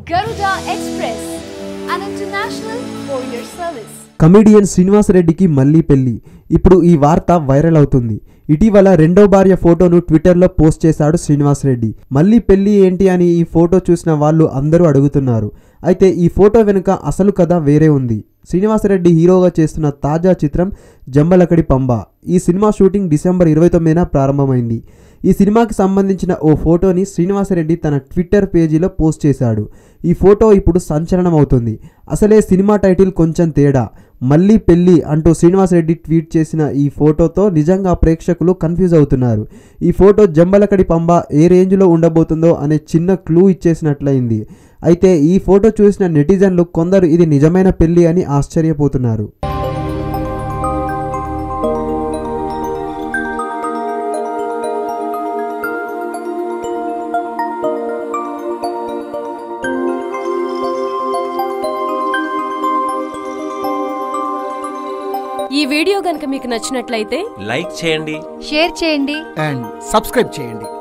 Garuda Express, an international courier service. Comedian శ్రీనివాసరెడ్డికి మళ్ళీ పెళ్లి ఇప్పుడు ఈ వార్త వైరల్ అవుతుంది ఇటీవల రెండో భార్య ఫోటోను ట్విట్టర్లో పోస్ట్ చేశాడు శ్రీనివాసరెడ్డి మళ్ళీ పెళ్లి ఏంటి అని ఈ ఫోటో చూసిన వాళ్ళు అందరూ అడుగుతున్నారు అయితే ఈ ఫోటో వెనుక అసలు కథ వేరే ఉంది శ్రీనివాసరెడ్డి హీరోగా చేస్తున్న తాజా చిత్రం జంబలకడి పంబ ఈ సినిమా షూటింగ్ డిసెంబర్ ఇరవై తొమ్మిదిన ప్రారంభమైంది ఈ సినిమాకి సంబంధించిన ఓ ఫోటోని శ్రీనివాసరెడ్డి తన ట్విట్టర్ పేజీలో పోస్ట్ చేశాడు ఈ ఫోటో ఇప్పుడు సంచలనం అవుతుంది అసలే సినిమా టైటిల్ కొంచెం తేడా మళ్ళీ పెళ్ళి అంటూ శ్రీనివాసరెడ్డి ట్వీట్ చేసిన ఈ ఫోటోతో నిజంగా ప్రేక్షకులు కన్ఫ్యూజ్ అవుతున్నారు ఈ ఫోటో జంబలకడి పంబ ఏ రేంజ్లో ఉండబోతుందో అనే చిన్న క్లూ ఇచ్చేసినట్లయింది అయితే ఈ ఫోటో చూసిన నెటిజన్లు కొందరు ఇది నిజమైన పెళ్లి అని ఆశ్చర్యపోతున్నారు ఈ వీడియో గనుక మీకు నచ్చినట్లయితే లైక్ చేయండి షేర్ చేయండి అండ్ సబ్స్క్రైబ్ చేయండి